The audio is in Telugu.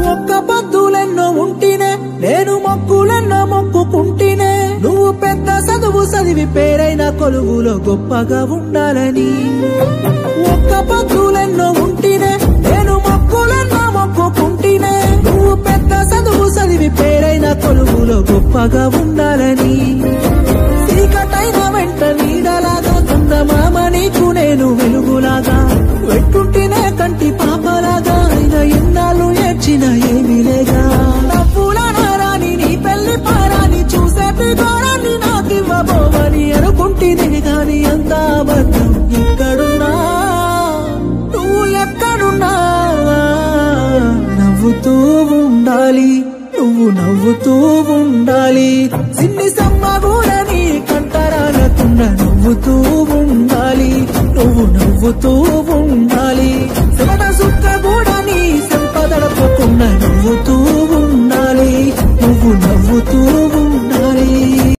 ఒక్క పొద్దులెన్నో ఉంటినే నేను మొక్కులెన్నో మొక్కుకుంటినే నువ్వు పెద్ద చదువు చదివి పేరైన కొలువులో గొప్పగా ఉండాలని ఒక్క పొద్దులెన్నో ఉంటినే నేను మొక్కులెన్నో మొక్కుకుంటినే నువ్వు పెద్ద చదువు చదివి పేరైన కొలువులో గొప్పగా ఉండాలని చీకటైన వెంట నీడలాగా చందమామ నీకు నేను వెలుగులాగా వెట్టుంటినే కంటి పాపలాగా అయిన ఎన్నాళ్ళు ఏడ్చిన ఏమీ లేగా నవ్వుల నారాని నీ పెళ్లి పారాని చూసేటి ఘోరాన్ని నాకివ్వబోవని అనుకుంటుంది గాని అంత అబద్ధం ఎక్కడున్నా నువ్వు ఎక్కడున్నా నవ్వుతూ ఉండాలి నువ్వు నవ్వుతూ ఉండాలి సిన్ని సమ్మగూడని కంటరానకుండా నవ్వుతూ ఉండాలి నువ్వు నవ్వుతూ ఉండాలి శివన సుక్క గూడని సంపదడపకుండా నవ్వుతూ